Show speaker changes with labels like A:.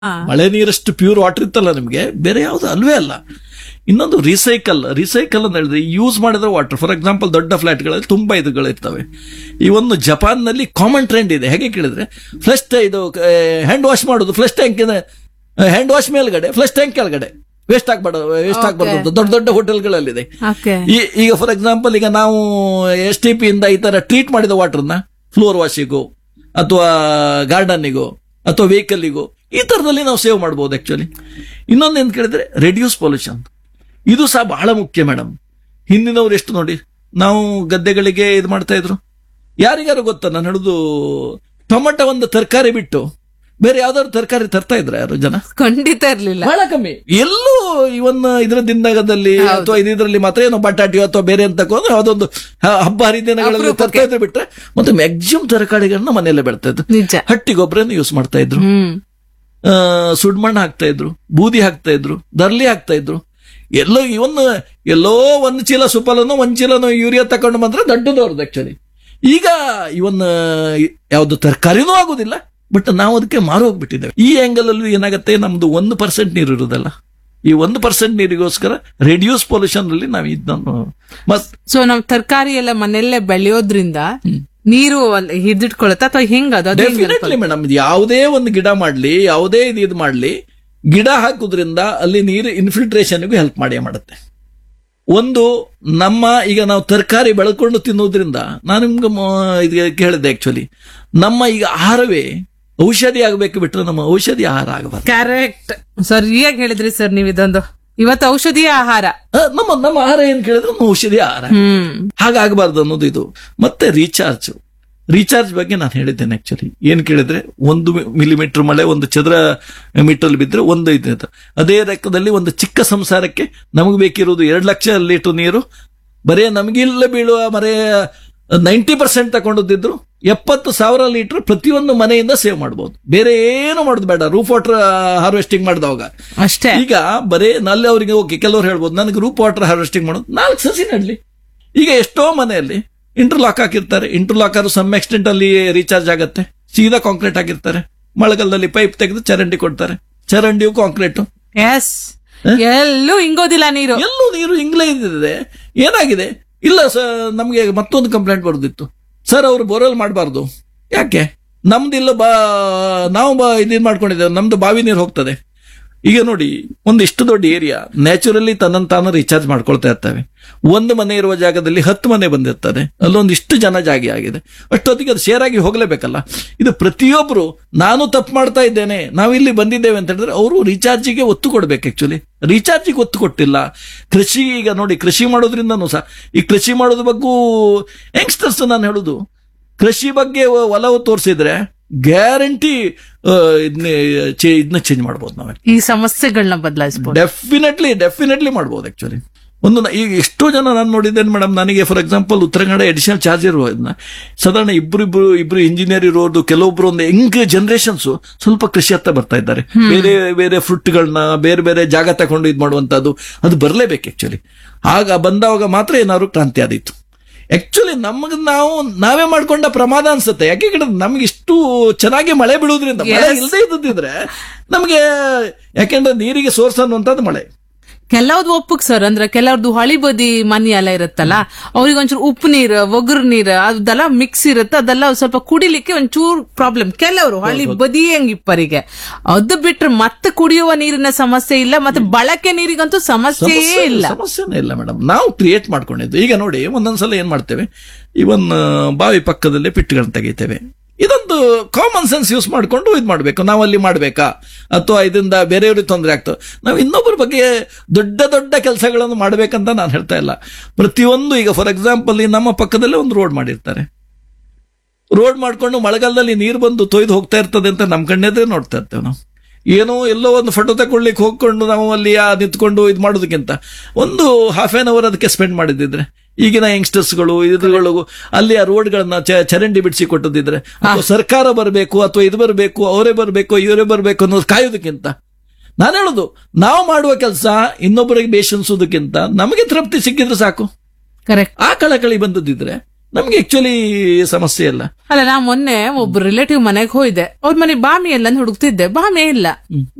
A: ಹಾ.
B: ಮಳೆ ನೀರಷ್ಟು pure water ಇತ್ತಲ್ಲ ನಿಮ್ಗೆ ಬೇರೆ ಯಾವ್ದು ಅಲ್ವೇ ಅಲ್ಲ ಇನ್ನೊಂದು ರಿಸೈಕಲ್ ರಿಸೈಕಲ್ ಅಂತ ಹೇಳಿದ್ರೆ ಯೂಸ್ ಮಾಡಿದ ವಾಟರ್ ಫಾರ್ ಎಕ್ಸಾಂಪಲ್ ದೊಡ್ಡ ಫ್ಲಾಟ್ಗಳಲ್ಲಿ ತುಂಬಾ ಇದುಗಳಿರ್ತವೆ ಈ ಒಂದು ಜಪಾನ್ನಲ್ಲಿ ಕಾಮನ್ ಟ್ರೆಂಡ್ ಇದೆ ಹೇಗೆ ಕೇಳಿದ್ರೆ ಫ್ಲಶ್ ಇದು ಹ್ಯಾಂಡ್ ವಾಶ್ ಮಾಡೋದು ಫ್ಲಶ್ ಟ್ಯಾಂಕ್ ಹ್ಯಾಂಡ್ ವಾಶ್ ಮೇಲ್ಗಡೆ ಫ್ಲಶ್ ಟ್ಯಾಂಕ್ ಕೆಳಗಡೆ ವೇಸ್ಟ್ ಆಗ್ಬಾರ್ದು ವೇಸ್ಟ್ ಆಗ್ಬಾರ್ದು ದೊಡ್ಡ ದೊಡ್ಡ ಹೋಟೆಲ್ಗಳಲ್ಲಿದೆ
A: ಓಕೆ
B: ಈ- ಈಗ ಫಾರ್ ಎಕ್ಸಾಂಪಲ್ ಈಗ ನಾವು ಎಸ್ ಟಿ ಪಿ ಇಂದ ಈ ತರ ಟ್ರೀಟ್ ಮಾಡಿದ ವಾಟರ್ನ ಫ್ಲೋರ್ ವಾಶಿಗೂ ಅಥವಾ ಗಾರ್ಡನ್ನಿಗೂ ಅಥವಾ ವೆಹಿಕಲ್ಗೂ ಈ ತರದಲ್ಲಿ ನಾವು ಸೇವ್ ಮಾಡಬಹುದು ಆಕ್ಚುಲಿ ಇನ್ನೊಂದು ಏನ್ ಕೇಳಿದ್ರೆ ರೆಡ್ಯೂಸ್ ಪೊಲ್ಯೂಷನ್ ಇದು ಸಹ ಬಹಳ ಮುಖ್ಯ ಮೇಡಮ್ ಹಿಂದಿನವ್ರು ಎಷ್ಟು ನೋಡಿ ನಾವು ಗದ್ದೆಗಳಿಗೆ ಇದು ಮಾಡ್ತಾ ಇದ್ರು ಯಾರಿಗಾರು ಗೊತ್ತಾ ನಾನು ಹೇಳುದು ಟೊಮೆಟೊ ಒಂದು ತರಕಾರಿ ಬಿಟ್ಟು ಬೇರೆ ಯಾವ್ದಾದ್ರು ತರಕಾರಿ ತರ್ತಾ ಇದ್ರ ಯಾರು ಜನ
A: ಖಂಡಿತ ಇರ್ಲಿಲ್ಲ
B: ಬಹಳ ಕಮ್ಮಿ ಎಲ್ಲೂ ಇವನ್ ಇದರ ದಿನದಲ್ಲಿ ಅಥವಾ ಇದರಲ್ಲಿ ಮಾತ್ರ ಏನೋ ಬಟಾಟಿಯೋ ಅಥವಾ ಬೇರೆ ಅಂತ ತಗೊಂಡು ಅದೊಂದು ಹ- ಹಬ್ಬ ಹರಿದಿನಗಳಲ್ಲಿ ತರ್ತಾ ಇದ್ರೆ ಬಿಟ್ರೆ ಮತ್ತೆ ಮ್ಯಾಕ್ಸಿಮಮ್ ತರಕಾರಿಗಳನ್ನ ಮನೆಯಲ್ಲೇ ಬೆಳ್ತಾ ಇದ್ರು
A: ನಿಜ
B: ಹಟ್ಟಿ ಗೊಬ್ಬರನ ಯೂಸ್ ಮಾಡ್ತಾ ಇದ್ರು
A: ಹ್ಮ್
B: ಆ, ಸುಡ್ಮಣ್ಣು ಹಾಕ್ತಾ ಇದ್ರು ಬೂದಿ ಹಾಕ್ತಾ ಇದ್ರು ದರ್ಲಿ ಹಾಕ್ತಾ ಇದ್ರು ಎಲ್ಲೋ ಇವನ್ ಎಲ್ಲೋ ಒಂದ್ ಚೀಲ ಸುಪಲನೋ ಒಂದ್ ಚೀಲನೋ ಯೂರಿಯಾ ತಕೊಂಡು ಬಂದ್ರೆ ದೊಡ್ಡದವ್ರದ್ದು ಆಕ್ಚುಲಿ ಈಗ ಇವನ್ ಯಾವ್ದು ತರಕಾರಿನೂ ಆಗುದಿಲ್ಲ ಬಟ್ ನಾವು ಅದಕ್ಕೆ ಮಾರು ಹೋಗ್ಬಿಟ್ಟಿದ್ದೇವೆ ಈ ಆಂಗಲ್ ಅಲ್ಲಿ ಏನಾಗುತ್ತೆ ನಮ್ದು ಒಂದು ಪರ್ಸೆಂಟ್ ನೀರು ಇರುದಲ್ಲ ಈ ಒಂದು ಪರ್ಸೆಂಟ್ ನೀರಿಗೋಸ್ಕರ ರೆಡ್ಯೂಸ್ ಪೊಲ್ಯೂಷನ್ ಅಲ್ಲಿ ನಾವು ಇದನ್ನು ಮತ್
A: ಸೊ ನಾವ್ ತರಕಾರಿ ಎಲ್ಲ ಮನೆಯಲ್ಲೇ ಬೆಳೆಯೋದ್ರಿಂದ ನೀರು ಅಲ್ಲಿ ಹಿಡಿದಿಟ್ಕೊಳತ್ತ ಅಥವಾ ಹೆಂಗ ಅದು ಅದ್ ಹೆಂಗ್
B: ಡೆಫಿನೆಟ್ಲಿ ಮೇಡಮ್ ಯಾವುದೇ ಒಂದು ಗಿಡ ಮಾಡ್ಲಿ ಯಾವುದೇ ಇದು ಇದು ಮಾಡ್ಲಿ ಗಿಡ ಹಾಕುದ್ರಿಂದ ಅಲ್ಲಿ ನೀರು ಇನ್ಫಿಲ್ಟ್ರೇಷನ್ಗೂ ಹೆಲ್ಪ್ ಮಾಡೇ ಮಾಡುತ್ತೆ ಒಂದು ನಮ್ಮ ಈಗ ನಾವು ತರಕಾರಿ ಬೆಳ್ಕೊಂಡು ತಿನ್ನೋದ್ರಿಂದ ನಾನು ನಿಮ್ಗೆ ಮ- ಇದು ಕೇಳಿದ್ದೆ ಆಕ್ಚುಲಿ ನಮ್ಮ ಈಗ ಆಹಾರವೇ ಔಷಧಿ ಆಗಬೇಕು ಬಿಟ್ರೆ ನಮ್ಮ ಔಷಧಿ ಆಹಾರ ಆಗಬಾರ್ದು
A: ಕರೆಕ್ಟ್ ಸರಿಯಾಗಿ ಹೇಳಿದ್ರಿ ಸರ್ ನೀವು ಇದೊಂದು ಇವತ್ತು ಔಷಧಿಯ ಆಹಾರ
B: ಆ, ನಮ್ಮ ನಮ್ಮ ಆಹಾರ ಏನ್ ಕೇಳಿದ್ರೆ ನಮ್ಮ ಔಷಧಿ ಆಹಾರ
A: ಹ್ಮ್
B: ಹಾಗಾಗಬಾರ್ದು ಅನ್ನೋದು ಇದು ಮತ್ತೆ ರೀಚಾರ್ಜ್ ರೀಚಾರ್ಜ್ ಬಗ್ಗೆ ನಾನು ಹೇಳಿದ್ದೇನೆ ಆಕ್ಚುಲಿ ಏನ್ ಕೇಳಿದ್ರೆ ಒಂದು ಮಿಲಿಮೀಟರ್ ಮಳೆ ಒಂದು ಚದರ ಮೀಟರ್ ಬಿದ್ರೆ ಒಂದು ಇದು ಅಂತ. ಅದೇ ಲೆಕ್ಕದಲ್ಲಿ ಒಂದು ಚಿಕ್ಕ ಸಂಸಾರಕ್ಕೆ ನಮಗೆ ಬೇಕಿರುವುದು ಎರಡು ಲಕ್ಷ ಲೀಟರ್ ನೀರು ಬರೇ ನಮಗಿಲ್ಲ ಬೀಳುವ ಮರೇ ನೈಂಟಿ ಪರ್ಸೆಂಟ್ ತಗೊಂಡಿದ್ರು ಎಪ್ಪತ್ತು ಸಾವಿರ ಲೀಟರ್ ಪ್ರತಿಯೊಂದು ಮನೆಯಿಂದ ಸೇವ್ ಮಾಡಬಹುದು ಬೇರೆ ಏನು ಮಾಡೋದು ಬೇಡ ರೂಫ್ ವಾಟರ್ ಹಾರ್ವೆಸ್ಟಿಂಗ್ ಮಾಡಿದವಾಗ
A: ಅಷ್ಟೇ
B: ಈಗ ಬರೇ ನಲ್ಲಿ ಅವರಿಗೆ ಓಕೆ ಕೆಲವರು ಹೇಳ್ಬೋದು ನನಗೆ ರೂಪ್ ವಾಟರ್ ಹಾರ್ವೆಸ್ಟಿಂಗ್ ಮಾಡೋದು ನಾಲ್ಕು ಸಸಿ ನಡ್ಲಿ ಈಗ ಎಷ್ಟೋ ಮನೆಯಲ್ಲಿ ಇಂಟರ್ಲಾಕ್ ಹಾಕಿರ್ತಾರೆ ಇಂಟರ್ಲಾಕ್ ಆದ್ರೂ ಸಮ್ ಎಕ್ಸ್ಟೆಂಟ್ ಅಲ್ಲಿ ರೀಚಾರ್ಜ್ ಆಗತ್ತೆ ಸೀದಾ ಕಾಂಕ್ರೀಟ್ ಹಾಕಿರ್ತಾರೆ ಮಳೆಗಾಲದಲ್ಲಿ ಪೈಪ್ ತೆಗೆದು ಚರಂಡಿ ಕೊಡ್ತಾರೆ ಚರಂಡಿಯು ಕಾಂಕ್ರೀಟ್
A: ಎಸ್ ಎಲ್ಲೂ ಹಿಂಗೋದಿಲ್ಲ ನೀರು
B: ಎಲ್ಲೂ ನೀರು ಇಂಗ್ಲೇ ಇದ್ದಿದೆ ಏನಾಗಿದೆ ಇಲ್ಲ ಸರ್ ನಮಗೆ ಮತ್ತೊಂದು ಕಂಪ್ಲೇಂಟ್ ಬರೋದಿತ್ತು ಸರ್ ಅವರು ಬೋರ್ವೆಲ್ ಮಾಡಬಾರ್ದು ಯಾಕೆ ನಮ್ದಿಲ್ಲ ಬಾ ನಾವು ಬಾ ಇದನ್ ಮಾಡ್ಕೊಂಡಿದ್ದೇವೆ ನಮ್ದು ಬಾವಿ ನೀರು ಹೋಗ್ತದೆ ಈಗ ನೋಡಿ ಒಂದು ಇಷ್ಟು ದೊಡ್ಡ ಏರಿಯಾ ನ್ಯಾಚುರಲಿ ತನ್ನನ್ನು ತಾನು ರೀಚಾರ್ಜ್ ಮಾಡ್ಕೊಳ್ತಾ ಇರ್ತವೆ ಒಂದು ಮನೆ ಇರುವ ಜಾಗದಲ್ಲಿ ಹತ್ತು ಮನೆ ಬಂದಿರ್ತದೆ ಅಲ್ಲೊಂದು ಇಷ್ಟು ಜನ ಜಾಗಿ ಆಗಿದೆ ಅಷ್ಟೊತ್ತಿಗೆ ಅದು ಶೇರ್ ಆಗಿ ಹೋಗ್ಲೇಬೇಕಲ್ಲ ಇದು ಪ್ರತಿಯೊಬ್ರು ನಾನು ತಪ್ಪು ಮಾಡ್ತಾ ಇದ್ದೇನೆ ನಾವಿಲ್ಲಿ ಬಂದಿದ್ದೇವೆ ಅಂತ ಹೇಳಿದ್ರೆ ಅವರು ರೀಚಾರ್ಜಿಗೆ ಒತ್ತು ಕೊಡ್ಬೇಕು ಆಕ್ಚುಲಿ ರೀಚಾರ್ಜಿಗೆ ಒತ್ತು ಕೊಟ್ಟಿಲ್ಲ ಕೃಷಿ ಈಗ ನೋಡಿ ಕೃಷಿ ಮಾಡೋದ್ರಿಂದನೂ ಸಹ ಈ ಕೃಷಿ ಮಾಡೋದ್ರ ಬಗ್ಗೂ ಯಂಗ್ಸ್ಟರ್ಸ್ ನಾನು ಹೇಳುದು ಕೃಷಿ ಬಗ್ಗೆ ಒ- ಒಲವು ತೋರಿಸಿದ್ರೆ ಗ್ಯಾರಂಟಿ ಇದನ್ನ ಇದನ್ನ ಚೇಂಜ್ ಮಾಡ್ಬೋದು ನಾವು
A: ಈ ಸಮಸ್ಯೆಗಳನ್ನ ಬದಲಾಯಿಸಬಹುದು
B: ಡೆಫಿನೆಟ್ಲಿ ಡೆಫಿನೆಟ್ಲಿ ಮಾಡ್ಬೋದು ಆಕ್ಚುಲಿ ಒಂದು ನ- ಈಗ ಎಷ್ಟೋ ಜನ ನಾನು ನೋಡಿದ್ದೇನೆ ಮೇಡಮ್ ನನಗೆ ಫಾರ್ ಎಕ್ಸಾಂಪಲ್ ಉತ್ತರ ಕನ್ನಡ ಎಡಿಷನಲ್ ಚಾರ್ಜ್ ಇರೋದನ್ನ ಸಾಧಾರಣ ಇಬ್ರು ಇಬ್ರು ಇಬ್ರು ಇಂಜಿನಿಯರ್ ಇರೋದು ಕೆಲವೊಬ್ರು ಒಂದು ಯಂಗ್ ಜನರೇಷನ್ಸ್ ಸ್ವಲ್ಪ ಕೃಷಿ ಹತ್ತ ಬರ್ತಾ ಇದ್ದಾರೆ ಬೇರೆ ಬೇರೆ ಫ್ರೂಟ್ಗಳನ್ನ ಬೇರೆ ಬೇರೆ ಜಾಗ ತಗೊಂಡು ಇದು ಮಾಡುವಂತದ್ದು ಅದು ಬರಲೇಬೇಕು ಆಕ್ಚುಲಿ ಆಗ ಬಂದವಾಗ ಮಾತ್ರ ಏನಾದ್ರು ಕ್ರಾಂತಿ ಆದೀತು ಆಕ್ಚುಲಿ ನಮಗೆ ನಾವು ನಾವೇ ಮಾಡ್ಕೊಂಡ ಪ್ರಮಾದ ಅನ್ಸುತ್ತೆ ಯಾಕೆ ಕೇಳಿದ್ರೆ ನಮ್ಗೆ ಇಷ್ಟು ಚೆನ್ನಾಗಿ ಮಳೆ ಬೀಳುವುದ್ರಿಂದ ಮಳೆ
A: Yes.
B: ಇಲ್ಲದೆ ಇದ್ದಿದ್ರೆ ನಮಗೆ ಯಾಕೆಂದ್ರೆ ನೀರಿಗೆ ಸೋರ್ಸ್ ಅನ್ನುವಂಥದ್ದು ಮಳೆ
A: ಕೆಲವ್ದು ಒಪ್ಪಕ್ ಸರ್ ಅಂದ್ರೆ ಕೆಲವ್ರದ್ದು ಹೊಳಿ ಬದಿ ಮನಿ ಎಲ್ಲ ಇರುತ್ತಲ್ಲ ಅವ್ರಿಗೆ ಒಂಚೂರು ಉಪ್ಪು ನೀರು ಒಗರು ನೀರು ಅದೆಲ್ಲ ಮಿಕ್ಸ್ ಇರುತ್ತೆ ಅದೆಲ್ಲ ಸ್ವಲ್ಪ ಕುಡಿಲಿಕ್ಕೆ ಒಂಚೂರು ಪ್ರಾಬ್ಲಮ್ ಕೆಲವರು ಹಳ್ಳಿ ಬದಿ ಹೆಂಗಿಪ್ಪರಿಗೆ ಅದು ಬಿಟ್ರೆ ಮತ್ತೆ ಕುಡಿಯುವ ನೀರಿನ ಸಮಸ್ಯೆ ಇಲ್ಲ ಮತ್ತೆ ಬಳಕೆ ನೀರಿಗಂತೂ ಸಮಸ್ಯೆಯೇ
B: ಸಮಸ್ಯೆ-
A: ಇಲ್ಲ
B: ಸಮಸ್ಯೆನೇ ಇಲ್ಲ ಮೇಡಮ್ ನಾವು ಕ್ರಿಯೇಟ್ ಮಾಡ್ಕೊಂಡಿದ್ದು ಈಗ ನೋಡಿ ಒಂದೊಂದ್ಸಲ ಏನ್ ಮಾಡ್ತೇವೆ ಇವನ್ ಬಾವಿ ಪಕ್ಕದಲ್ಲೇ ಪಿಟ್ಟುಗಳನ್ನ ತೆಗಿತೇವೆ ಇದೊಂದು ಕಾಮನ್ ಸೆನ್ಸ್ ಯೂಸ್ ಮಾಡ್ಕೊಂಡು ಇದು ಮಾಡ್ಬೇಕು ನಾವು ಅಲ್ಲಿ ಮಾಡ್ಬೇಕಾ ಅಥವಾ ಇದರಿಂದ ಬೇರೆಯವ್ರಿಗೆ ತೊಂದರೆ ಆಗ್ತದೆ ನಾವು ಇನ್ನೊಬ್ಬರ ಬಗ್ಗೆ ದೊಡ್ಡ ದೊಡ್ಡ ಕೆಲಸಗಳನ್ನು ಮಾಡ್ಬೇಕಂತ ನಾನು ಹೇಳ್ತಾ ಇಲ್ಲ ಪ್ರತಿಯೊಂದು ಈಗ ಫಾರ್ ಎಕ್ಸಾಂಪಲ್ ನಮ್ಮ ಪಕ್ಕದಲ್ಲೇ ಒಂದು ರೋಡ್ ಮಾಡಿರ್ತಾರೆ ರೋಡ್ ಮಾಡ್ಕೊಂಡು ಮಳೆಗಾಲದಲ್ಲಿ ನೀರು ಬಂದು ತೊಯ್ದು ಹೋಗ್ತಾ ಇರ್ತದೆ ಅಂತ ನಮ್ ಕಣ್ಣೆದ್ರೆ ನೋಡ್ತಾ ಇರ್ತೇವೆ ನಾವು ಏನೋ ಎಲ್ಲೋ ಒಂದು ಫೋಟೋ ತಗೊಳ್ಳಿಕ್ಕೆ ಹೋಗ್ಕೊಂಡು ನಾವು ಅಲ್ಲಿ ಆ ನಿಂತ್ಕೊಂಡು ಇದು ಮಾಡೋದಕ್ಕಿಂತ ಒಂದು ಹಾಫ್ ಆನ್ ಅವರ್ ಅದಕ್ಕೆ ಸ್ಪೆಂಡ್ ಮಾಡಿದ್ರೆ ಈಗಿನ ಯಂಗ್ಸ್ಟರ್ಸ್ಗಳು ಇದುಗಳು ಅಲ್ಲಿ ಆ ರೋಡ್ಗಳನ್ನ ಚ- ಚರಂಡಿ ಬಿಡಿಸಿ ಕೊಟ್ಟದಿದ್ರೆ ಅಥವಾ ಸರ್ಕಾರ ಬರಬೇಕು ಅಥವಾ ಇದು ಬರಬೇಕು ಅವರೇ ಬರಬೇಕು ಇವರೇ ಬರಬೇಕು ಅನ್ನೋದು ಕಾಯೋದಕ್ಕಿಂತ ನಾನು ಹೇಳುದು ನಾವು ಮಾಡುವ ಕೆಲಸ ಇನ್ನೊಬ್ಬರಿಗೆ ಬೇಷನ್ಸೋದಕ್ಕಿಂತ ನಮಗೆ ತೃಪ್ತಿ ಸಿಕ್ಕಿದ್ರೆ ಸಾಕು
A: ಕರೆಕ್ಟ್
B: ಆ ಕಳಕಳಿ ಬಂದದಿದ್ರೆ ನಮ್ಗೆ ಆಕ್ಚುಲಿ ಸಮಸ್ಯೆ ಇಲ್ಲ
A: ಅಲ್ಲ ನಾ ಮೊನ್ನೆ ಒಬ್ಬ ರಿಲೇಟಿವ್ ಮನೆಗೆ ಹೋಯ್ದೆ ಅವ್ರ ಮನೆ ಬಾಮಿ ಎಲ್ಲ ಅಂತ ಹುಡುಕ್ತಿದ್ದೆ ಬಾಮಿ ಇಲ್ಲ